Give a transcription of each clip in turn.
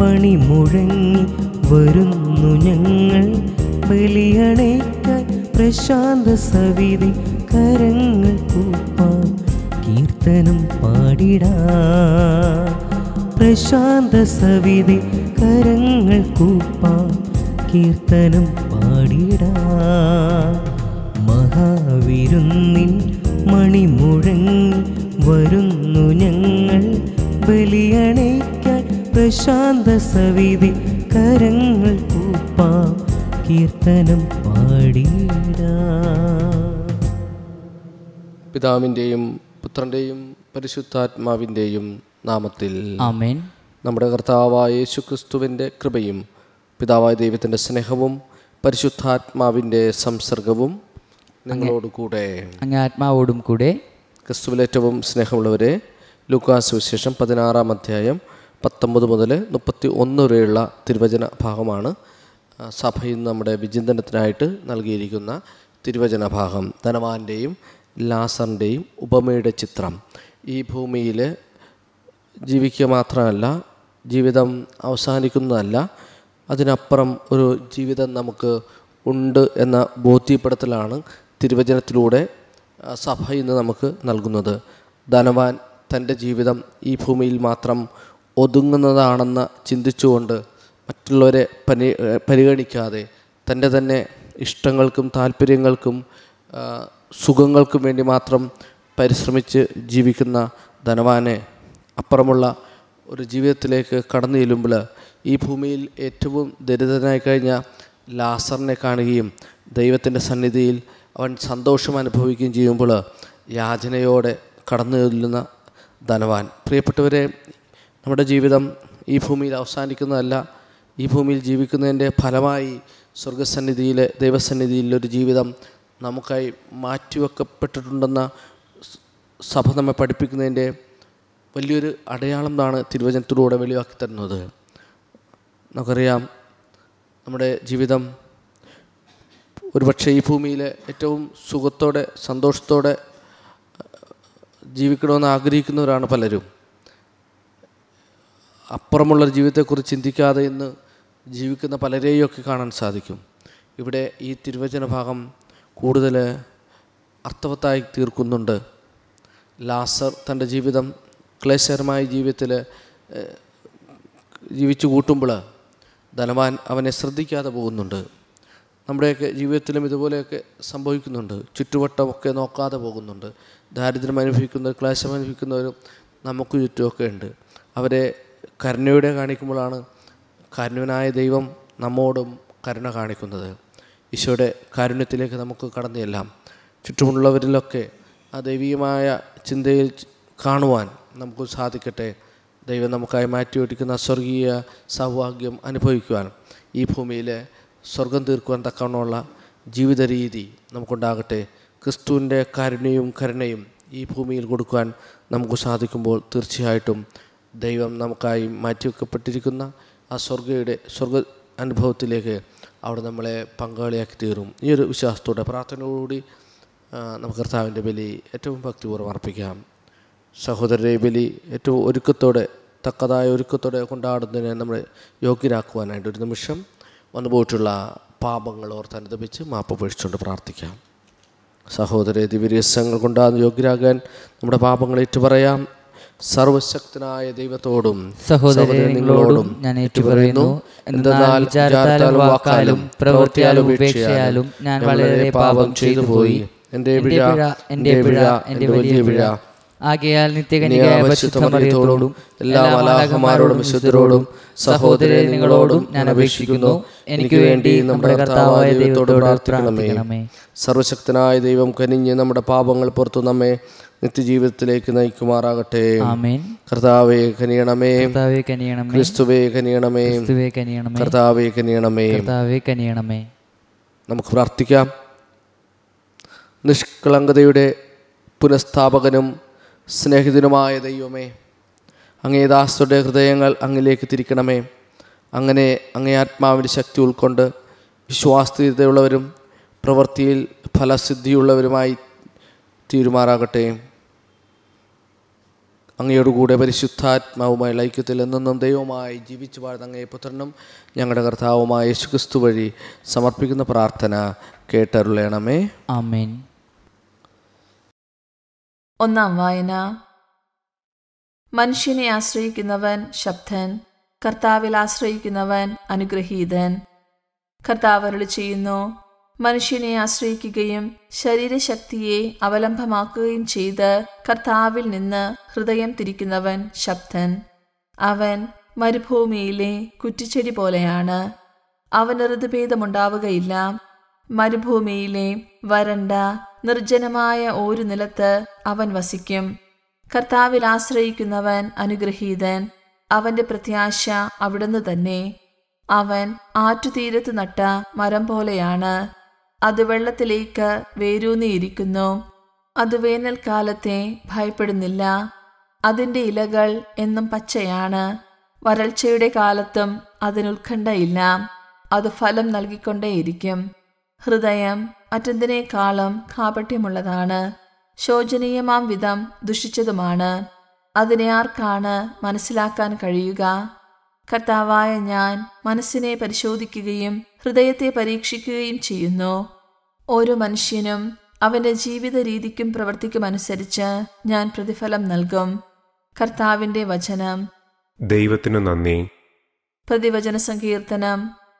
മണി മുഴങ്ങി വരുന്നു ഞങ്ങൾ ബലിയണേക്കാൻ പ്രശാന്ത സവിധി കരങ്ങൾ കൂപ്പാം കീർത്തനം പാടിടാ പ്രശാന്ത സവിധി കരങ്ങൾ കൂപ്പാം കീർത്തനം പാടിടാ മഹാവിരുന്നിൻ മണിമുഴങ്ങി വരുന്നു ഞങ്ങൾ ബലിയണയ്ക്കാൻ പ്രശാന്ത സവിധി കരങ്ങൾ കൂപ്പാം കീർത്തനം പാടിടാ പിതാവിൻ്റെയും പുത്രൻ്റെയും പരിശുദ്ധാത്മാവിൻ്റെയും നാമത്തിൽ ആമേൻ നമ്മുടെ കർത്താവായ യേശു ക്രിസ്തുവിൻ്റെ കൃപയും പിതാവായ ദൈവത്തിൻ്റെ സ്നേഹവും പരിശുദ്ധാത്മാവിൻ്റെ സംസർഗവും നിങ്ങളോട് കൂടെ അങ്ങ് ആത്മാവോടും കൂടെ ക്രിസ്തുവിലേറ്റവും സ്നേഹമുള്ളവരെ ലൂക്കാസ് വിശേഷം പതിനാറാം അധ്യായം പത്തൊമ്പത് മുതൽ മുപ്പത്തി ഒന്ന് വരെയുള്ള തിരുവചന ഭാഗമാണ് ആ, സഭ ഇന്ന് നമ്മുടെ വിചിന്തനത്തിനായിട്ട് നൽകിയിരിക്കുന്ന തിരുവചന ഭാഗം ധനവാന്റെയും ലാസറിൻ്റെയും ഉപമയുടെ ചിത്രം ഈ ഭൂമിയിൽ ജീവിക്കുക മാത്രമല്ല ജീവിതം അവസാനിക്കുന്നതല്ല അതിനപ്പുറം ഒരു ജീവിതം നമുക്ക് ഉണ്ട് എന്ന ബോധ്യപ്പെടുത്തലാണ് തിരുവചനത്തിലൂടെ ആ, സഭ ഇന്ന് നമുക്ക് നൽകുന്നത് ധനവാൻ തൻ്റെ ജീവിതം ഈ ഭൂമിയിൽ മാത്രം ഒതുങ്ങുന്നതാണെന്ന് ചിന്തിച്ചുകൊണ്ട് മറ്റുള്ളവരെ പരി പരിഗണിക്കാതെ തൻ്റെ തന്നെ ഇഷ്ടങ്ങൾക്കും താല്പര്യങ്ങൾക്കും ആ, സുഖങ്ങൾക്കും വേണ്ടി മാത്രം പരിശ്രമിച്ച് ജീവിക്കുന്ന ധനവാനെ അപ്പുറമുള്ള ഒരു ജീവിതത്തിലേക്ക് കടന്നു ചെല്ലുമ്പോൾ ഈ ഭൂമിയിൽ ഏറ്റവും ദരിദ്രനായി കഴിഞ്ഞ ലാസറിനെ കാണുകയും ദൈവത്തിൻ്റെ സന്നിധിയിൽ അവൻ സന്തോഷം അനുഭവിക്കുകയും ചെയ്യുമ്പോൾ യാചനയോടെ കടന്നു ചെല്ലുന്ന ധനവാൻ പ്രിയപ്പെട്ടവരെ നമ്മുടെ ജീവിതം ഈ ഭൂമിയിൽ അവസാനിക്കുന്നതല്ല ഈ ഭൂമിയിൽ ജീവിക്കുന്നതിൻ്റെ ഫലമായി സ്വർഗസന്നിധിയിലെ ദൈവസന്നിധിയിൽ ഒരു ജീവിതം നമുക്കായി മാറ്റിവെക്കപ്പെട്ടിട്ടുണ്ടെന്ന സ് സഭ നമ്മെ പഠിപ്പിക്കുന്നതിൻ്റെ വലിയൊരു അടയാളം എന്നാണ് തിരുവചനത്തിലൂടെ വെളിവാക്കി തരുന്നത് നമുക്കറിയാം നമ്മുടെ ജീവിതം ഒരുപക്ഷെ ഈ ഭൂമിയിലെ ഏറ്റവും സുഖത്തോടെ സന്തോഷത്തോടെ ജീവിക്കണമെന്ന് ആഗ്രഹിക്കുന്നവരാണ് പലരും അപ്പുറമുള്ള ജീവിതത്തെക്കുറിച്ച് ചിന്തിക്കാതെ ഇന്ന് ജീവിക്കുന്ന പലരെയൊക്കെ കാണാൻ സാധിക്കും ഇവിടെ ഈ തിരുവചന ഭാഗം കൂടുതൽ അർത്ഥവത്തായി തീർക്കുന്നുണ്ട് ലാസർ തൻ്റെ ജീവിതം ക്ലേശകരമായ ജീവിതത്തിൽ ഏഹ്, ജീവിച്ചു കൂട്ടുമ്പോൾ ധനവാൻ അവനെ ശ്രദ്ധിക്കാതെ പോകുന്നുണ്ട് നമ്മുടെയൊക്കെ ജീവിതത്തിലും ഇതുപോലെയൊക്കെ സംഭവിക്കുന്നുണ്ട് ചുറ്റുവട്ടമൊക്കെ നോക്കാതെ പോകുന്നുണ്ട് ദാരിദ്ര്യം അനുഭവിക്കുന്ന ക്ലേശം അനുഭവിക്കുന്നവരും നമുക്ക് ചുറ്റുമൊക്കെ ഉണ്ട് അവരെ കരുണയോടെ കാണിക്കുമ്പോഴാണ് കാരുണ്യനായ ദൈവം നമ്മോടും കരുണ കാണിക്കുന്നത് ഈശോയുടെ കാരുണ്യത്തിലേക്ക് നമുക്ക് കടന്നു ചെല്ലാം ചുറ്റുമുള്ളവരിലൊക്കെ ആ ദൈവീയമായ ചിന്തയിൽ കാണുവാൻ നമുക്ക് സാധിക്കട്ടെ ദൈവം നമുക്കായി മാറ്റിവെട്ടിക്കുന്ന സ്വർഗീയ സൗഭാഗ്യം അനുഭവിക്കുവാൻ ഈ ഭൂമിയിലെ സ്വർഗം തീർക്കുവാൻ തക്കവണ്ണമുള്ള ജീവിത രീതി നമുക്കുണ്ടാകട്ടെ ക്രിസ്തുവിൻ്റെ കാരുണ്യവും കരുണയും ഈ ഭൂമിയിൽ കൊടുക്കുവാൻ നമുക്ക് സാധിക്കുമ്പോൾ തീർച്ചയായിട്ടും ദൈവം നമുക്കായി മാറ്റിവെക്കപ്പെട്ടിരിക്കുന്ന ആ സ്വർഗയുടെ സ്വർഗ അനുഭവത്തിലേക്ക് അവിടെ നമ്മളെ പങ്കാളിയാക്കി തീരും ഈ ഒരു വിശ്വാസത്തോടെ പ്രാർത്ഥനയോടുകൂടി ആ, നമുക്ക് കർത്താവിൻ്റെ ബലി ഏറ്റവും ഭക്തിപൂർവ്വം അർപ്പിക്കാം സഹോദരരെ ഈ ബലി ഏറ്റവും ഒരുക്കത്തോടെ തക്കതായ ഒരുക്കത്തോടെ കൊണ്ടാടുന്നതിനെ നമ്മളെ യോഗ്യരാക്കുവാനായിട്ട് ഒരു നിമിഷം വന്നു പോയിട്ടുള്ള പാപങ്ങൾ ഓർത്ത് അനുദപിച്ച് മാപ്പ് പൊഴിച്ചുകൊണ്ട് പ്രാർത്ഥിക്കാം സഹോദര ദിവ്യരഹസ്യങ്ങൾ കൊണ്ടാണ് യോഗ്യരാകാൻ നമ്മുടെ പാപങ്ങൾ ഏറ്റുപറയാം സർവശക്തനായ ദൈവത്തോടും സഹോദരരെ നിങ്ങളോടും ഞാൻ ഏറ്റുപറയുന്നു എന്നാൽ വിചാരത്താലും വാക്കാലും പ്രവൃത്തിയാലും ഉപേക്ഷയാലും ഞാൻ വളരെ പാപം ചെയ്തു പോയി എൻ്റെ എന്റെ പിഴ പിഴ എന്റെ പിഴ എന്റെ വലിയ പിഴ ആകയാൽ നിത്യകനികയായ പരിശുദ്ധമറിയത്തോടും എല്ലാ മാലാഖമാരോടും വിശുദ്ധരോടും സഹോദരരെ നിങ്ങളോടും ഞാൻ അപേക്ഷിക്കുന്നു എനിക്ക് വേണ്ടി നമ്മുടെ കർത്താവായ ദൈവത്തോട് പ്രാർത്ഥിക്കണമേ സർവശക്തനായ ദൈവം കനിഞ്ഞ് നമ്മുടെ പാപങ്ങൾ പുറത്തു നമ്മെ നിത്യജീവിതത്തിലേക്ക് നയിക്കുമാറാകട്ടെ ആമേൻ കർത്താവെ കനിയണമേ കർത്താവെ കനിയണമേ ക്രിസ്തുവേ കനിയണമേ ക്രിസ്തുവേ കനിയണമേ കർത്താവെ കനിയണമേ കർത്താവെ കനിയണമേ നമുക്ക് പ്രാർത്ഥിക്കാം നിഷ്കളങ്കതയുടെ പുനഃസ്ഥാപകനും സ്നേഹിതനുമായ ദൈവമേ അങ്ങേ ദാസരുടെ ഹൃദയങ്ങൾ അങ്ങിലേക്ക് തിരിക്കണമേ അങ്ങനെ അങ്ങേ ആത്മാവിൻ്റെ ശക്തി ഉൾക്കൊണ്ട് വിശ്വാസ്യതയുള്ളവരും പ്രവൃത്തിയിൽ ഫലസിദ്ധിയുള്ളവരുമായി തീരുമാറാകട്ടെ അങ്ങയോടുകൂടെ പരിശുദ്ധാത്മാവുമായി ഐക്യത്തിൽ എന്നെന്നും ദൈവമായി ജീവിച്ചു വാഴുന്ന അങ്ങേ പുത്രനും ഞങ്ങളുടെ കർത്താവുമായ യേശുക്രിസ്തു വഴി സമർപ്പിക്കുന്ന പ്രാർത്ഥന കേട്ടരുളയണമേ ആമേൻ ഒന്നാം വായന മനുഷ്യനെ ആശ്രയിക്കുന്നവൻ ശബ്ദൻ കർത്താവിൽ ആശ്രയിക്കുന്നവൻ അനുഗ്രഹീതൻ കർത്താവ് അരുളി ചെയ്യുന്നു മനുഷ്യനെ ആശ്രയിക്കുകയും ശരീരശക്തിയെ അവലംബമാക്കുകയും ചെയ്ത് കർത്താവിൽ നിന്ന് ഹൃദയം തിരിക്കുന്നവൻ ശബ്ദൻ അവൻ മരുഭൂമിയിലെ കുറ്റിച്ചെടി പോലെയാണ് അവന് ഋതുഭേദമുണ്ടാവുകയില്ല മരുഭൂമിയിലെ വരണ്ട നിർജ്ജനമായ ഒരു നിലത്ത് അവൻ വസിക്കും കർത്താവിൽ ആശ്രയിക്കുന്നവൻ അനുഗ്രഹീതൻ അവന്റെ പ്രത്യാശ അവിടുന്ന് തന്നെ അവൻ ആറ്റുതീരത്ത് നട്ട മരം പോലെയാണ് അത് വെള്ളത്തിലേക്ക് വേരൂന്നിയിരിക്കുന്നു അത് വേനൽക്കാലത്തെ ഭയപ്പെടുന്നില്ല അതിന്റെ ഇലകൾ എന്നും പച്ചയാണ് വരൾച്ചയുടെ കാലത്തും അതിനുത്കണ്ഠയില്ല അത് ഫലം നൽകിക്കൊണ്ടേയിരിക്കും ഹൃദയം മറ്റെന്തിനേക്കാളും കാപട്യമുള്ളതാണ് ശോചനീയമാം വിധം ദുഷിച്ചതുമാണ് അതിനെ ആർക്കാണ് മനസ്സിലാക്കാൻ കഴിയുക കർത്താവായ ഞാൻ മനസ്സിനെ പരിശോധിക്കുകയും ഹൃദയത്തെ പരീക്ഷിക്കുകയും ചെയ്യുന്നു ഓരോ മനുഷ്യനും അവന്റെ ജീവിത രീതിക്കും പ്രവർത്തിക്കുമനുസരിച്ച് ഞാൻ പ്രതിഫലം നൽകും കർത്താവിന്റെ വചനം ദൈവത്തിനു നന്ദി പ്രതിവചന സങ്കീർത്തനം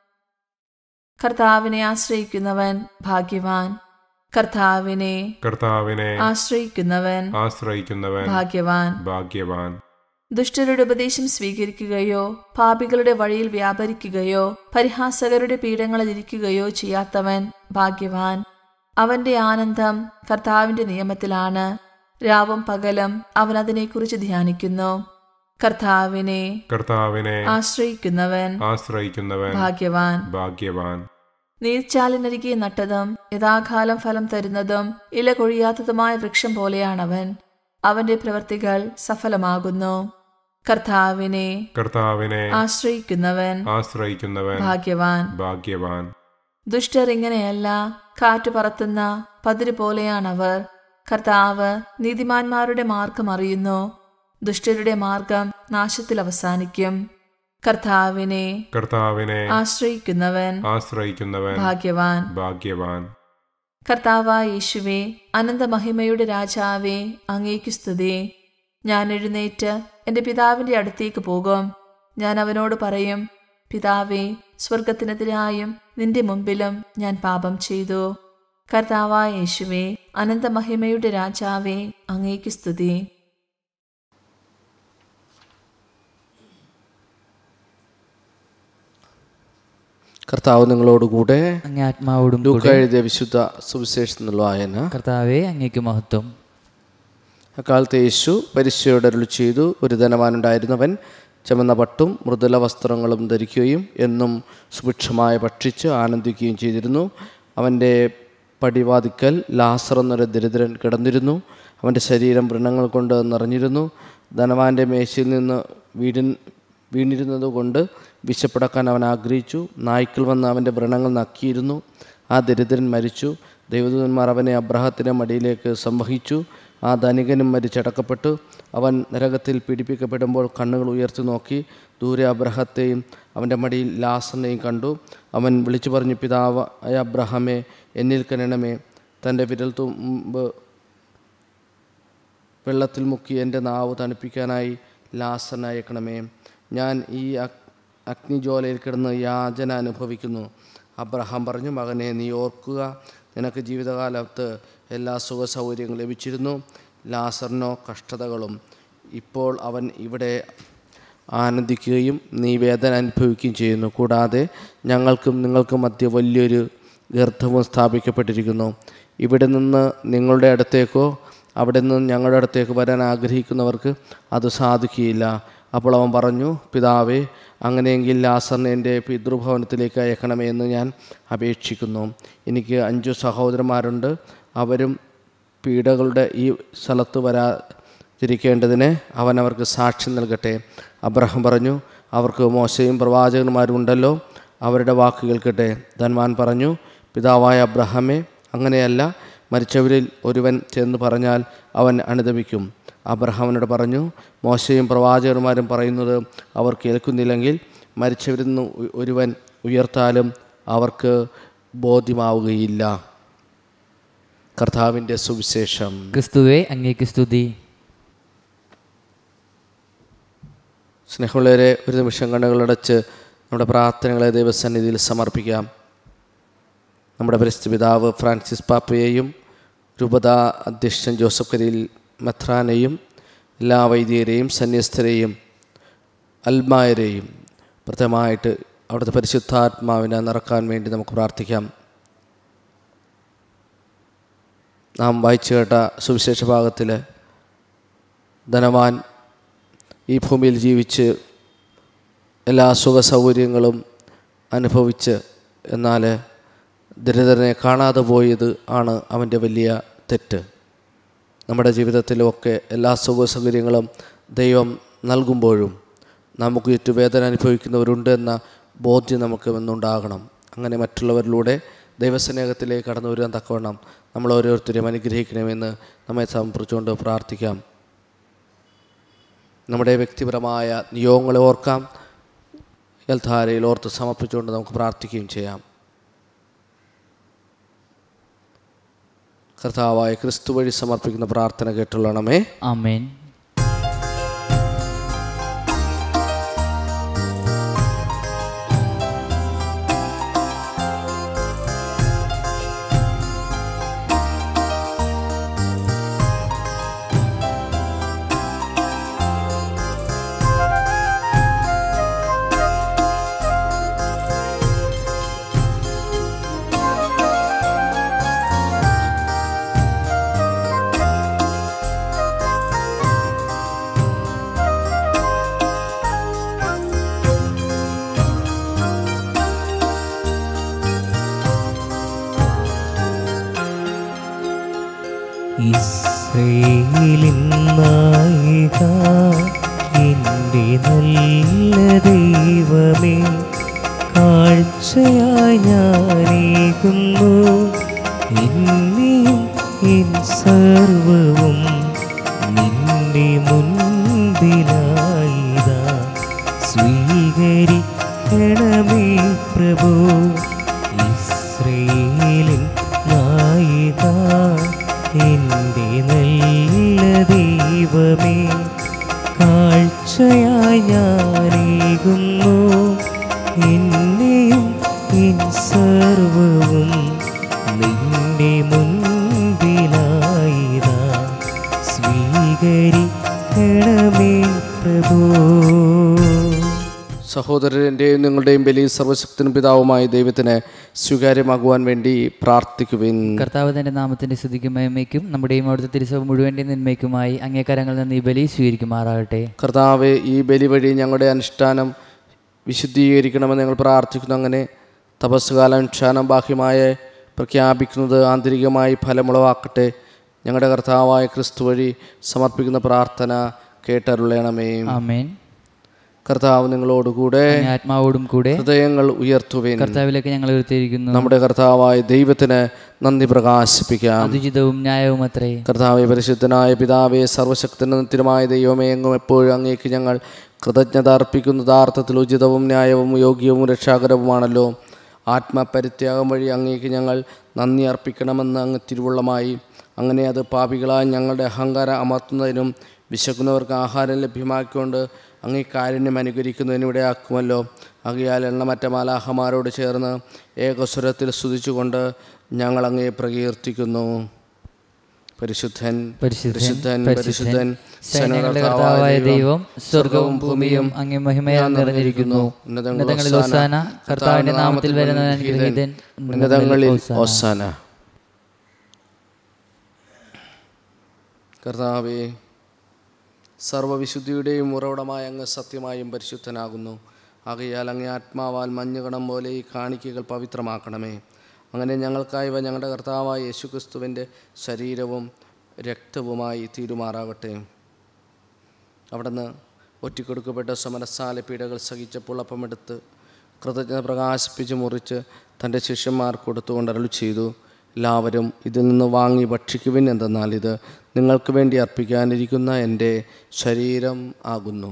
കർത്താവിനെ ആശ്രയിക്കുന്നവൻ ഭാഗ്യവാൻ കർത്താവിനെ കർത്താവിനെ ആശ്രയിക്കുന്നവൻ ആശ്രയിക്കുന്നവൻ ഭാഗ്യവാൻ ഭാഗ്യവാൻ ദുഷ്ടരുടെ ഉപദേശം സ്വീകരിക്കുകയോ പാപികളുടെ വഴിയിൽ വ്യാപരിക്കുകയോ പരിഹാസകരുടെ പീഠങ്ങളിൽ ഇരിക്കുകയോ ചെയ്യാത്തവൻ ഭാഗ്യവാൻ അവന്റെ ആനന്ദം കർത്താവിന്റെ നിയമത്തിലാണ് രാവും പകലും അവൻ അതിനെക്കുറിച്ച് ധ്യാനിക്കുന്നു കർത്താവിനെ കർത്താവിനെ ആശ്രയിക്കുന്നവൻ ആശ്രയിക്കുന്നവൻ ഭാഗ്യവാൻ ഭാഗ്യവാൻ നീർച്ചാലിനരികെ നട്ടതും യഥാകാലം ഫലം തരുന്നതും ഇല കൊഴിയാത്തതുമായ വൃക്ഷം പോലെയാണവൻ അവന്റെ പ്രവൃത്തികൾ സഫലമാകുന്നു കർത്താവിനെ കർത്താവിനെ ആശ്രയിക്കുന്നവൻ ആശ്രയിക്കുന്നവൻ ഭാഗ്യവാൻ ഭാഗ്യവാൻ ദുഷ്ടർ ഇങ്ങനെയല്ല കാറ്റ് പറത്തുന്ന പതിര് പോലെയാണവർ കർത്താവ് നീതിമാന്മാരുടെ മാർഗം അറിയുന്നു ദുഷ്ടരുടെ മാർഗം നാശത്തിൽ അവസാനിക്കും കർത്താവിനെ കർത്താവിനെ ആശ്രയിക്കുന്നവൻ ആശ്രയിക്കുന്നവൻ ഭാഗ്യവാൻ ഭാഗ്യവാൻ കർത്താവായ യേശുവേ അനന്തമഹിമയുടെ രാജാവേ അങ്ങേക്ക് സ്തുതി ഞാൻ എഴുന്നേറ്റ് എൻ്റെ പിതാവിൻ്റെ അടുത്തേക്ക് പോകും ഞാൻ അവനോട് പറയും പിതാവേ സ്വർഗത്തിനെതിരായും നിന്റെ മുമ്പിലും ഞാൻ പാപം ചെയ്തു കർത്താവായ യേശുവേ അനന്തമഹിമയുടെ രാജാവേ അങ്ങേക്ക് സ്തുതി കർത്താവ് നിങ്ങളോടുകൂടെ അങ്ങേ ആത്മാവോടും ലൂക്ക കൂടെ എഴുതിയ വിശുദ്ധ സുവിശേഷം എന്നുള്ള വായന കർത്താവെ അങ്ങേക്ക് മഹത്വം അക്കാലത്ത് യേശു പരിശയോട് അരുളി ചെയ്തു ഒരു ധനവാനുണ്ടായിരുന്നവൻ ചുമന്ന പട്ടും മൃദുല വസ്ത്രങ്ങളും ധരിക്കുകയും എന്നും സുഭിക്ഷമായി ഭക്ഷിച്ച് ആനന്ദിക്കുകയും ചെയ്തിരുന്നു അവൻ്റെ പടിവാതിക്കൽ ലാസർ എന്നൊരു ദരിദ്രൻ കിടന്നിരുന്നു അവൻ്റെ ശരീരം വ്രണങ്ങൾ കൊണ്ട് നിറഞ്ഞിരുന്നു ധനവാന്റെ മേശയിൽ നിന്ന് വീടിൻ വീണിരുന്നത് കൊണ്ട് വിശപ്പടക്കാൻ അവൻ ആഗ്രഹിച്ചു നായ്ക്കൾ വന്ന് അവൻ്റെ വ്രണങ്ങൾ നക്കിയിരുന്നു ആ ദരിദ്രൻ മരിച്ചു ദൈവദൂതന്മാർ അവനെ അബ്രഹത്തിൻ്റെ മടിയിലേക്ക് സംവഹിച്ചു ആ ധനികനും മരിച്ചടക്കപ്പെട്ടു അവൻ നരകത്തിൽ പീഡിപ്പിക്കപ്പെടുമ്പോൾ കണ്ണുകൾ ഉയർത്തി നോക്കി ദൂരെ അബ്രഹത്തെയും അവൻ്റെ മടിയിൽ ലാസറിനെയും കണ്ടു അവൻ വിളിച്ചു പറഞ്ഞു പിതാവായ അബ്രഹമേ എന്നിൽ കനണമേ തൻ്റെ വിരൽ തുമ്പ് വെള്ളത്തിൽ മുക്കി എൻ്റെ നാവ് തണുപ്പിക്കാനായി ലാസറിനെ അയക്കണമേ ഞാൻ ഈ അഗ്- അഗ്നിജ്വാലയിൽ കിടന്ന് യാചന അനുഭവിക്കുന്നു അബ്രഹാം പറഞ്ഞു മകനെ നീ ഓർക്കുക നിനക്ക് ജീവിതകാലത്ത് എല്ലാ സുഖ സൗകര്യങ്ങളും ലഭിച്ചിരുന്നു ലാസറിനോ കഷ്ടതകളും ഇപ്പോൾ അവൻ ഇവിടെ ആനന്ദിക്കുകയും നീ വേദന അനുഭവിക്കുകയും ചെയ്യുന്നു കൂടാതെ ഞങ്ങൾക്കും നിങ്ങൾക്കും മധ്യ വലിയൊരു ഗർത്തവും സ്ഥാപിക്കപ്പെട്ടിരിക്കുന്നു ഇവിടെ നിന്ന് നിങ്ങളുടെ അടുത്തേക്കോ അവിടെ നിന്ന് ഞങ്ങളുടെ അടുത്തേക്ക് വരാൻ ആഗ്രഹിക്കുന്നവർക്ക് അത് സാധിക്കുകയില്ല അപ്പോൾ അവൻ പറഞ്ഞു പിതാവേ അങ്ങനെയെങ്കിൽ ലാസറിനെ എൻ്റെ പിതൃഭവനത്തിലേക്ക് അയക്കണമേ എന്ന് ഞാൻ അപേക്ഷിക്കുന്നു എനിക്ക് അഞ്ചു സഹോദരന്മാരുണ്ട് അവരും പീഡകളുടെ ഈ സ്ഥലത്ത് വരാതിരിക്കേണ്ടതിന് അവൻ അവർക്ക് സാക്ഷ്യം നൽകട്ടെ അബ്രഹാം പറഞ്ഞു അവർക്ക് മോശയും പ്രവാചകന്മാരും ഉണ്ടല്ലോ അവരുടെ വാക്ക് കേൾക്കട്ടെ ധൻവാൻ പറഞ്ഞു പിതാവായ അബ്രഹാമേ അങ്ങനെയല്ല മരിച്ചവരിൽ ഒരുവൻ ചെന്ന് പറഞ്ഞാൽ അവൻ അനുദമിക്കും അബ്രഹാമിനോട് പറഞ്ഞു മോശയും പ്രവാചകന്മാരും പറയുന്നത് അവർ കേൾക്കുന്നില്ലെങ്കിൽ മരിച്ചവരിൽ നിന്ന് ഒ- ഒരുവൻ ഉയർത്താലും അവർക്ക് ബോധ്യമാവുകയില്ല കർത്താവിൻ്റെ സുവിശേഷം ക്രിസ്തുവെ അങ്ങേക്ക് സ്തുതി സ്നേഹമുള്ളവരെ ഒരു നിമിഷം കണ്ണുകളടച്ച് നമ്മുടെ പ്രാർത്ഥനകളെ ദൈവസന്നിധിയിൽ സമർപ്പിക്കാം നമ്മുടെ പരിസ്ഥിതി പിതാവ് ഫ്രാൻസിസ് പാപ്പയെയും രൂപത അധ്യക്ഷൻ ജോസഫ് കരിയിൽ മെത്രാനെയും എല്ലാ വൈദികരെയും സന്യസ്തരെയും അൽമായരെയും പ്രഥമമായിട്ട് അവിടുത്തെ പരിശുദ്ധാത്മാവിനെ നിറക്കാൻ വേണ്ടി നമുക്ക് പ്രാർത്ഥിക്കാം നാം വായിച്ചു കേട്ട സുവിശേഷ ഭാഗത്തിൽ ധനവാൻ ഈ ഭൂമിയിൽ ജീവിച്ച് എല്ലാ സുഖ സൗകര്യങ്ങളും അനുഭവിച്ച് എന്നാൽ ദരിദ്രനെ കാണാതെ പോയത് ആണ് അവൻ്റെ വലിയ തെറ്റ് നമ്മുടെ ജീവിതത്തിലുമൊക്കെ എല്ലാ സുഖ സൗകര്യങ്ങളും ദൈവം നൽകുമ്പോഴും നമുക്ക് ചുറ്റും വേദന അനുഭവിക്കുന്നവരുണ്ട് എന്ന ബോധ്യം നമുക്ക് എന്നുണ്ടാകണം അങ്ങനെ മറ്റുള്ളവരിലൂടെ ദൈവസ്നേഹത്തിലേക്ക് കടന്നു വരാൻ തക്കവണ്ണം നമ്മൾ ഓരോരുത്തരെയും അനുഗ്രഹിക്കണമെന്ന് നമ്മെ സമർപ്പിച്ചുകൊണ്ട് പ്രാർത്ഥിക്കാം നമ്മുടെ വ്യക്തിപരമായ നിയോഗങ്ങളെ ഓർക്കാം എൽധാരയിൽ ഓർത്ത് സമർപ്പിച്ചുകൊണ്ട് നമുക്ക് പ്രാർത്ഥിക്കുകയും ചെയ്യാം കർത്താവായ ക്രിസ്തു വഴി സമർപ്പിക്കുന്ന പ്രാർത്ഥന കേട്ടുള്ളണമേ ആമേൻ ഇസ്രയേലിൻ നായിക എൻ്റെ നല്ല ദൈവമേ കാഴ്ചയായി ഞാനേകുന്നു എന്നെയും എൻ സർവവും നിന്റെ മുൻപിലായിതാ സ്വീകരിക്കണമേ പ്രഭു ഇസ്രയേലിൻ നായിക എൻ്റെ നല്ല ദൈവമേ കാഴ്ചയായി ഞാനേകുന്നു എന്നെയും എൻ സർവവും നിന്റെ മുൻപിലായിതാ സ്വീകരിക്കണമേ പ്രഭു സഹോദരൻ്റെയും നിങ്ങളുടെയും ബലി സർവശക്തനും പിതാവുമായ ദൈവത്തിന് സ്വീകാര്യമാകുവാൻ വേണ്ടി പ്രാർത്ഥിക്കുവിൻ കർത്താവ് തന്റെ നാമത്തിന്റെ സ്തുതിക്കും മഹിമയ്ക്കും നമ്മുടെയും അവിടുത്തെ തിരുസഭ മുഴുവൻ്റെ നന്മയ്ക്കുമായി അങ്ങേക്കരങ്ങളിൽ നിന്ന് ഈ ബലി സ്വീകരിക്കുമാറാകട്ടെ കർത്താവെ ഈ ബലി വഴി ഞങ്ങളുടെ അനുഷ്ഠാനം വിശുദ്ധീകരിക്കണമെന്ന് ഞങ്ങൾ പ്രാർത്ഥിക്കുന്നു അങ്ങനെ തപസ്സുകാല അനുഷ്ഠാനം ബാഹ്യമായ പ്രഖ്യാപിക്കുന്നത് ആന്തരികമായി ഫലമുളവാക്കട്ടെ ഞങ്ങളുടെ കർത്താവായ ക്രിസ്തു വഴി സമർപ്പിക്കുന്ന പ്രാർത്ഥന കേട്ടരുളയണമേ ആമേൻ കർത്താവ് നിങ്ങളോടുകൂടെ അങ്ങേ ആത്മാവോടും കൂടെ ഹൃദയങ്ങൾ ഉയർത്തുവേൻ കർത്താവിലേക്ക് ഞങ്ങൾ ഉയർത്തിയിരിക്കുന്നു നമ്മുടെ കർത്താവായ ദൈവത്തിന് നന്ദി പ്രകാശിപ്പിക്കാം അതുചിതവും ന്യായവും അത്രേ കർത്താവെ പരിശുദ്ധനായ പിതാവെ സർവശക്തനത്തിനുമായ ദൈവമേ എങ്ങും എപ്പോഴും അങ്ങേക്ക് ഞങ്ങൾ കൃതജ്ഞത അർപ്പിക്കുന്നത് അർത്ഥത്തിൽ ഉചിതവും ന്യായവും യോഗ്യവും രക്ഷാകരവുമാണല്ലോ ആത്മപരിത്യാഗം വഴി അങ്ങേക്ക് ഞങ്ങൾ നന്ദി അർപ്പിക്കണമെന്ന് അങ്ങ് തിരുവുള്ളമായി അങ്ങനെ അത് പാപികളായ ഞങ്ങളുടെ അഹങ്കാരം അമർത്തുന്നതിനും വിശക്കുന്നവർക്ക് ആഹാരം ലഭ്യമാക്കിക്കൊണ്ട് അങ്ങേ കാരുണ്യം അനുകരിക്കുന്നതിനും ഇടയാക്കുമല്ലോ ആകയാൽ എണ്ണമറ്റ മാലാഹമാരോട് ചേർന്ന് ഏകസ്വരത്തിൽ സ്തുതിച്ചുകൊണ്ട് ഞങ്ങൾ അങ്ങേ പ്രകീർത്തിക്കുന്നു പരിശുദ്ധൻ പരിശുദ്ധൻ പരിശുദ്ധൻ സൈന്യങ്ങളുടെ സൈന്യങ്ങളുടെ കർത്താവായ ദൈവം സ്വർഗവും ഭൂമിയും അങ്ങേ മഹിമയാൽ നിറഞ്ഞിരിക്കുന്നു ഉന്നതങ്ങളിൽ ഓസാന കർത്താവിന്റെ നാമത്തിൽ വരുന്നവൻ അനുഗ്രഹീതൻ ഉന്നതങ്ങളിൽ ഓസാന. ഓസാന കർത്താവേ സർവവിശുദ്ധിയുടെയും ഉറവിടമായ അങ്ങ് സത്യമായും പരിശുദ്ധനാകുന്നു ആകയാൽ അങ്ങേ ആത്മാവാൽ മഞ്ഞുകണം പോലെ ഈ കാണിക്കകൾ പവിത്രമാക്കണമേ അങ്ങനെ ഞങ്ങൾക്കായവ ഞങ്ങളുടെ കർത്താവായ യേശുക്രിസ്തുവിൻ്റെ ശരീരവും രക്തവുമായി തീരുമാറാകട്ടെ അവിടുന്ന് ഒറ്റിക്കൊടുക്കപ്പെട്ട സമരസാല പീഡകൾ സഹിച്ചപ്പോൾ അപ്പമെടുത്ത് കൃതജ്ഞത പ്രകാശിപ്പിച്ച് മുറിച്ച് തൻ്റെ ശിഷ്യന്മാർക്ക് കൊടുത്തുകൊണ്ട് അരുളി ചെയ്തു എല്ലാവരും ഇതിൽ നിന്ന് വാങ്ങി ഭക്ഷിക്കുവിൻ എന്തെന്നാൽ ഇത് നിങ്ങൾക്ക് വേണ്ടി അർപ്പിക്കാനിരിക്കുന്ന എൻ്റെ ശരീരം ആകുന്നു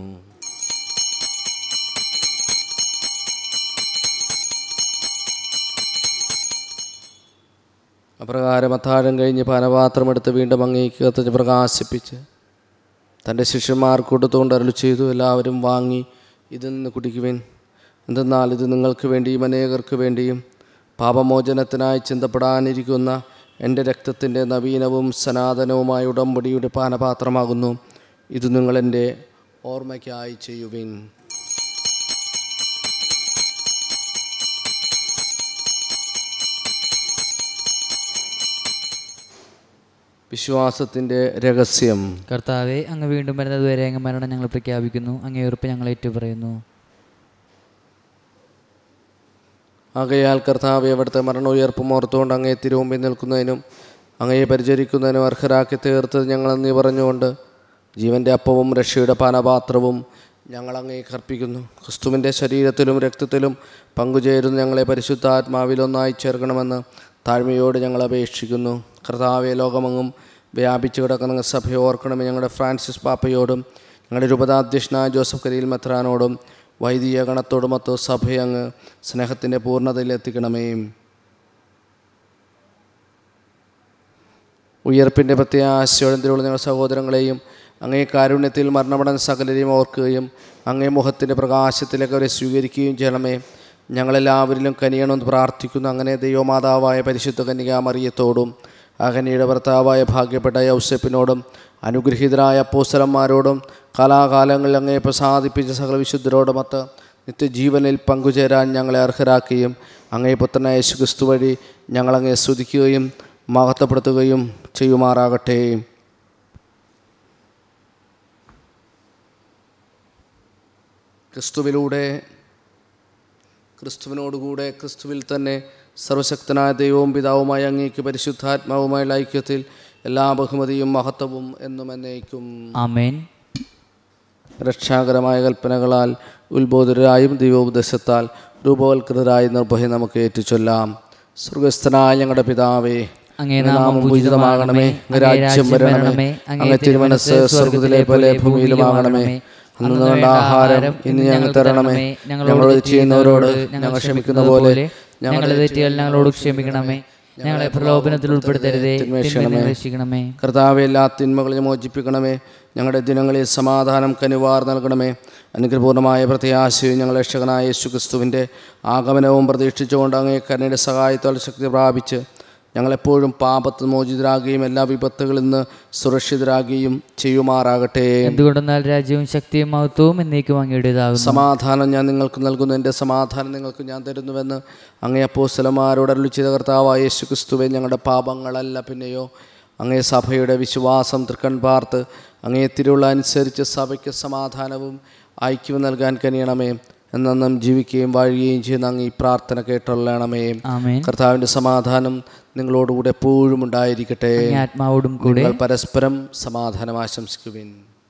അപ്രകാരം അത്താഴം കഴിഞ്ഞ് പാനപാത്രമെടുത്ത് വീണ്ടും അങ്ങേക്ക് കത്തിച്ച് പ്രകാശിപ്പിച്ച് തൻ്റെ ശിഷ്യന്മാർക്ക് കൊടുത്തുകൊണ്ട് അരുളി ചെയ്തു എല്ലാവരും വാങ്ങി ഇതിൽ നിന്ന് കുടിക്കുവിൻ എന്തെന്നാൽ ഇത് നിങ്ങൾക്ക് വേണ്ടിയും അനേകർക്ക് വേണ്ടിയും പാപമോചനത്തിനായി ചിന്തപ്പെടാനിരിക്കുന്ന എൻ്റെ രക്തത്തിൻ്റെ നവീനവും സനാതനവുമായ ഉടമ്പടിയുടെ പാനപാത്രമാകുന്നു ഇത് നിങ്ങളെൻ്റെ ഓർമ്മയ്ക്കായി ചെയ്യുവിൻ വിശ്വാസത്തിൻ്റെ രഹസ്യം കർത്താവെ അങ്ങ് വീണ്ടും വരുന്നതുവരെ അങ്ങ് മരണം ഞങ്ങൾ പ്രഖ്യാപിക്കുന്നു അങ്ങേ ഉറപ്പ് ഞങ്ങൾ ഏറ്റുപറയുന്നു ആകയാൽ കർത്താവ് അവിടുത്തെ മരണോയർപ്പും ഓർത്തുകൊണ്ട് അങ്ങേ തിരുമുമ്പിൽ നിൽക്കുന്നതിനും അങ്ങയെ പരിചരിക്കുന്നതിനും അർഹരാക്കി തീർത്തത് ഞങ്ങളെന്നീ പറഞ്ഞുകൊണ്ട് ജീവൻ്റെ അപ്പവും രക്ഷയുടെ പാനപാത്രവും ഞങ്ങൾ അങ്ങേ കർപ്പിക്കുന്നു ക്രിസ്തുവിൻ്റെ ശരീരത്തിലും രക്തത്തിലും പങ്കുചേരുന്ന ഞങ്ങളെ പരിശുദ്ധാത്മാവിൽ ഒന്നായി ചേർക്കണമെന്ന് താഴ്മയോട് ഞങ്ങൾ അപേക്ഷിക്കുന്നു കർത്താവെ ലോകമെങ്ങും വ്യാപിച്ചു കിടക്കുന്ന സഭയെ ഓർക്കണമേ ഞങ്ങളുടെ ഫ്രാൻസിസ് പാപ്പയോടും ഞങ്ങളുടെ രൂപതാധ്യക്ഷനായ ജോസഫ് കരീൽ മെത്രാനോടും വൈദിക ഗണത്തോടുമൊത്ത് സഭയെ അങ്ങ് സ്നേഹത്തിൻ്റെ പൂർണ്ണതയിലെത്തിക്കണമേ ഉയർപ്പിൻ്റെ പ്രത്യാശയോടെ തിരുവുള്ള ഞങ്ങളുടെ സഹോദരങ്ങളെയും അങ്ങേ കാരുണ്യത്തിൽ മരണമടഞ്ഞ സകലരെയും ഓർക്കുകയും അങ്ങേ മുഖത്തിൻ്റെ പ്രകാശത്തിലേക്ക് അവരെ സ്വീകരിക്കുകയും ചെയ്യണമേ ഞങ്ങളെല്ലാവരിലും കനിയണമെന്ന് പ്രാർത്ഥിക്കുന്നു അങ്ങനെ ദൈവമാതാവായ പരിശുദ്ധ കന്യകാമറിയത്തോടും അകനിയുടെ ഭർത്താവായ ഭാഗ്യപ്പെട്ട യൗസപ്പിനോടും അനുഗ്രഹീതരായ അപ്പോസ്തലന്മാരോടും കാലാകാലങ്ങളിൽ അങ്ങേ പ്രസാദിപ്പിച്ച സകല വിശുദ്ധരോടുമൊത്ത് നിത്യജീവനിൽ പങ്കുചേരാൻ ഞങ്ങളെ അർഹരാക്കുകയും അങ്ങേ പുത്രനായ യേശു ക്രിസ്തു വഴി ഞങ്ങളങ്ങേ സ്തുതിക്കുകയും മഹത്വപ്പെടുത്തുകയും ചെയ്യുമാറാകട്ടെ ക്രിസ്തുവിലൂടെ ക്രിസ്തുവിനോടുകൂടെ ക്രിസ്തുവിൽ തന്നെ സർവശക്തനായ ദൈവവും പിതാവുമായ അങ്ങേക്ക് പരിശുദ്ധാത്മാവുമായുള്ള ഐക്യത്തിൽ എല്ലാ ബഹുമതിയും മഹത്വവും എന്നും എന്നേക്കും ആമേൻ രക്ഷാകരമായ കൽപ്പനകളാൽ ഉത്ബോധരായും ദൈവോപദേശത്താൽ രൂപവൽകൃതരായി നിർഭയം നമുക്ക് ഏറ്റുചൊല്ലാം സ്വർഗസ്ഥനായ ഞങ്ങളുടെ പിതാവേ അങ്ങേ അങ്ങേ നാമം പൂജിതമാകണമേ അങ്ങേ രാജ്യം വരണമേ അങ്ങേ തിരുമനസ് സ്വർഗത്തിലെ പോലെ ഭൂമിയിലുമാകണമേ അന്ന് വേണ്ട ആഹാരം ഇന്ന് ഞങ്ങൾ തരണമേ ഞങ്ങളോട് ചെയ്യുന്നവരോട് ഞങ്ങൾ ക്ഷമിക്കുന്ന പോലെ ഞങ്ങളുടെ തെറ്റുകൾ ഞങ്ങളോട് ക്ഷമിക്കണമേ ഞങ്ങളെ പ്രലോഭനത്തിൽ ഉൾപ്പെടുത്തരുതേ തിന്മയിൽ നിന്ന് രക്ഷിക്കണമേ കർത്താവെ എല്ലാ തിന്മകളെയും മോചിപ്പിക്കണമേ ഞങ്ങളുടെ ദിനങ്ങളിൽ സമാധാനം കനിവാർ നൽകണമേ അനുഗ്രഹപൂർണ്ണമായ പ്രത്യാശയും ഞങ്ങൾ രക്ഷകനായ യേശു ക്രിസ്തുവിൻ്റെ ആഗമനവും പ്രതീക്ഷിച്ചുകൊണ്ട് അങ്ങേ കരുണയുടെ സഹായത്തോടെ ശക്തി പ്രാപിച്ച് ഞങ്ങളെപ്പോഴും പാപത്ത് മോചിതരാകുകയും എല്ലാ വിപത്തുകളിൽ നിന്ന് സുരക്ഷിതരാകുകയും ചെയ്യുമാറാകട്ടെ എന്തുകൊണ്ടെന്നാൽ രാജ്യവും ശക്തിയും മഹത്വവും എന്നേക്കും അങ്ങയുടേതാകുന്നു സമാധാനം ഞാൻ നിങ്ങൾക്ക് നൽകുന്നു എൻ്റെ സമാധാനം നിങ്ങൾക്ക് ഞാൻ തരുന്നുവെന്ന് അങ്ങേ അപ്പോസ്തലന്മാരോട് അരുളി ചെയ്ത കർത്താവായ യേശു ക്രിസ്തുവെ ഞങ്ങളുടെ പാപങ്ങളല്ല പിന്നെയോ അങ്ങേ സഭയുടെ വിശ്വാസം തൃക്കൺ പാർത്ത് അങ്ങേ തിരുവുള്ള അനുസരിച്ച് സഭയ്ക്ക് സമാധാനവും ഐക്യവും നൽകാൻ കനിയണമേ എന്നും ജീവിക്കുകയും വാഴുകയും ചെയ്യുന്ന അങ്ങ് ഈ പ്രാർത്ഥന കേട്ടൊള്ളണമേ ആമേൻ കർത്താവിൻ്റെ സമാധാനം നിങ്ങളോടുകൂടെ എപ്പോഴും ഉണ്ടായിരിക്കട്ടെ അങ്ങേ ആത്മാവോടും കൂടെ നിങ്ങൾ പരസ്പരം സമാധാനം ആശംസിക്കുവിൻ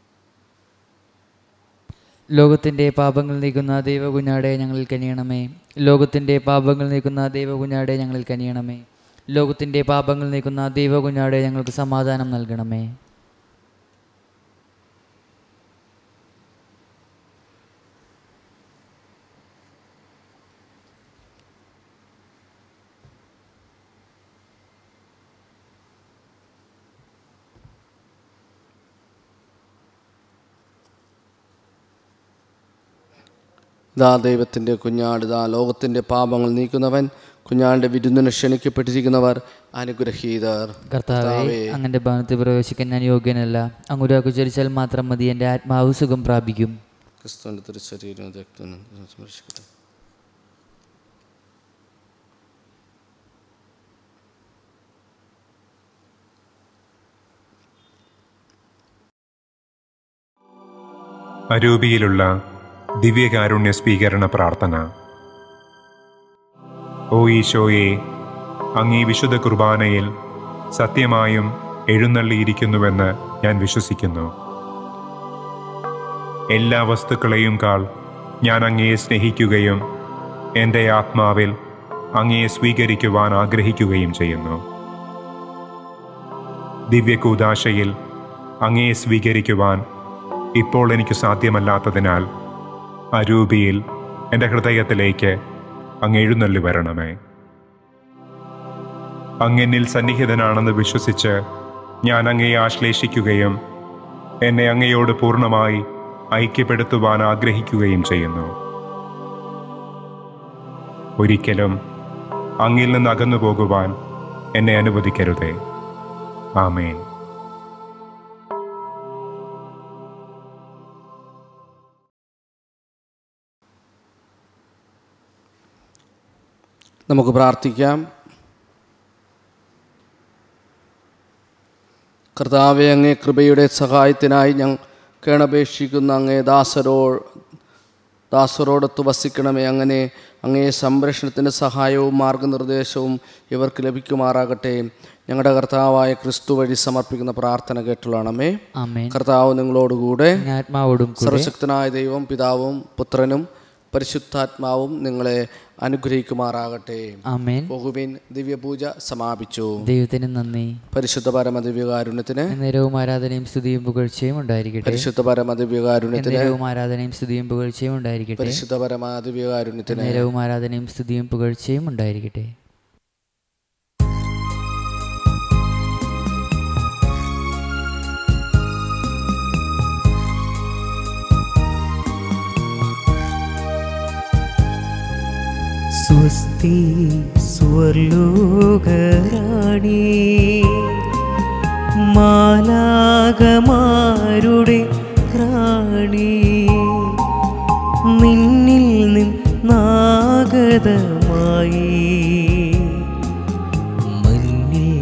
ലോകത്തിൻ്റെ പാപങ്ങൾ നീക്കുന്ന ദൈവകുഞ്ഞാടെ ഞങ്ങളിൽ കനിയണമേ ലോകത്തിൻ്റെ പാപങ്ങൾ നീക്കുന്ന ദൈവകുഞ്ഞാടെ ഞങ്ങളിൽ കനിയണമേ ലോകത്തിൻ്റെ പാപങ്ങൾ നീക്കുന്ന ദൈവകുഞ്ഞാടെ ഞങ്ങൾക്ക് സമാധാനം നൽകണമേ ഇതാ ദൈവത്തിൻ്റെ കുഞ്ഞാട് ഇതാ ലോകത്തിൻ്റെ പാപങ്ങൾ നീക്കുന്നവൻ കുഞ്ഞാടിൻ്റെ വിരുന്നിന് ക്ഷണിക്കപ്പെട്ടിരിക്കുന്നവർ അനുഗ്രഹീതർ കർത്താവെ അങ്ങന്റെ ഭവനത്തിൽ പ്രവേശിക്കാൻ ഞാൻ യോഗ്യനല്ല അങ്ങുരാക്ക് ചരിച്ചാൽ മാത്രം മതി എൻ്റെ ആത്മാവ് സുഖം പ്രാപിക്കും ക്രിസ്തുവിൻ്റെ തിരുശരീരം രക്തവും സ്മരിക്കട്ടെ അരൂപിയിലുള്ള ദിവ്യകാരുണ്യ സ്വീകരണ പ്രാർത്ഥന ഓ ഈശോയെ അങ്ങീ വിശുദ്ധ കുർബാനയിൽ സത്യമായും എഴുന്നള്ളിയിരിക്കുന്നുവെന്ന് ഞാൻ വിശ്വസിക്കുന്നു എല്ലാ വസ്തുക്കളെയും കാൾ ഞാൻ അങ്ങയെ സ്നേഹിക്കുകയും എൻ്റെ ആത്മാവിൽ അങ്ങയെ സ്വീകരിക്കുവാൻ ആഗ്രഹിക്കുകയും ചെയ്യുന്നു ദിവ്യകൂദാശയിൽ അങ്ങയെ സ്വീകരിക്കുവാൻ ഇപ്പോൾ എനിക്ക് സാധ്യമല്ലാത്തതിനാൽ അരൂപിയിൽ എൻ്റെ ഹൃദയത്തിലേക്ക് അങ്ങ് എഴുന്നള്ളി വരണമേ അങ്ങെന്നിൽ സന്നിഹിതനാണെന്ന് വിശ്വസിച്ച് ഞാൻ അങ്ങയെ ആശ്ലേഷിക്കുകയും എന്നെ അങ്ങയോട് പൂർണ്ണമായി ഐക്യപ്പെടുത്തുവാൻ ആഗ്രഹിക്കുകയും ചെയ്യുന്നു ഒരിക്കലും അങ്ങിൽ നിന്ന് അകന്നു പോകുവാൻ എന്നെ അനുവദിക്കരുതേ ആമേൻ നമുക്ക് പ്രാർത്ഥിക്കാം കർത്താവെ അങ്ങേ കൃപയുടെ സഹായത്തിനായി ഞങ്ങൾ കേണപേക്ഷിക്കുന്ന അങ്ങേ ദാസരോ ദാസരോടൊത്ത് വസിക്കണമേ അങ്ങനെ അങ്ങേ സംരക്ഷണത്തിൻ്റെ സഹായവും മാർഗനിർദ്ദേശവും ഇവർക്ക് ലഭിക്കുമാറാകട്ടെ ഞങ്ങളുടെ കർത്താവായ ക്രിസ്തു വഴി സമർപ്പിക്കുന്ന പ്രാർത്ഥന കേട്ടുള്ളണമേ ആമേൻ കർത്താവ് നിങ്ങളോടുകൂടെ അങ്ങ് ആത്മാവോടും കൂടെ സർവശക്തനായ ദൈവം പിതാവും പുത്രനും പരിശുദ്ധാത്മാവും നിങ്ങളെ അനുഗ്രഹിക്കുമാറാകട്ടെ ആമേൻ ബഹുവിൻ ദിവ്യപൂജ സമാപിച്ചു ദൈവത്തിന് നന്ദി പരിശുദ്ധ പരമദിവ്യകാരുണ്യത്തിന് നേരവും ആരാധനയും സ്തുതിയും പുകഴ്ചയും ഉണ്ടായിരിക്കട്ടെ പരിശുദ്ധ പരമദിവ്യകാരുണ്യത്തിന് നേരവും ആരാധനയും സ്തുതിയും പുകഴ്ചയും ഉണ്ടായിരിക്കട്ടെ പരിശുദ്ധ പരമദിവ്യകാരുണ്യത്തിന് നേരവും ആരാധനയും സ്തുതിയും പുകഴ്ചയും ഉണ്ടായിരിക്കട്ടെ സ്വസ്തി സ്വർലോകരാണി മാലാകമാരുടെ റാണി നിന്നിൽ നിന്നാഗതമായി മഞ്ഞിൽ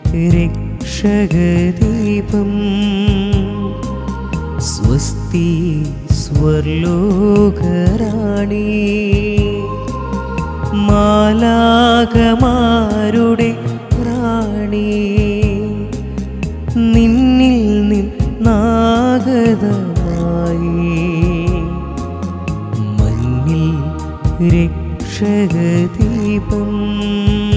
രക്ഷകദീപം സ്വസ്തി സ്വർലോകരാണി മാലാകമാരുടെ റാണി നിന്നിൽ നിന്നാഗതമായി മഞ്ഞിൽ രക്ഷകദീപം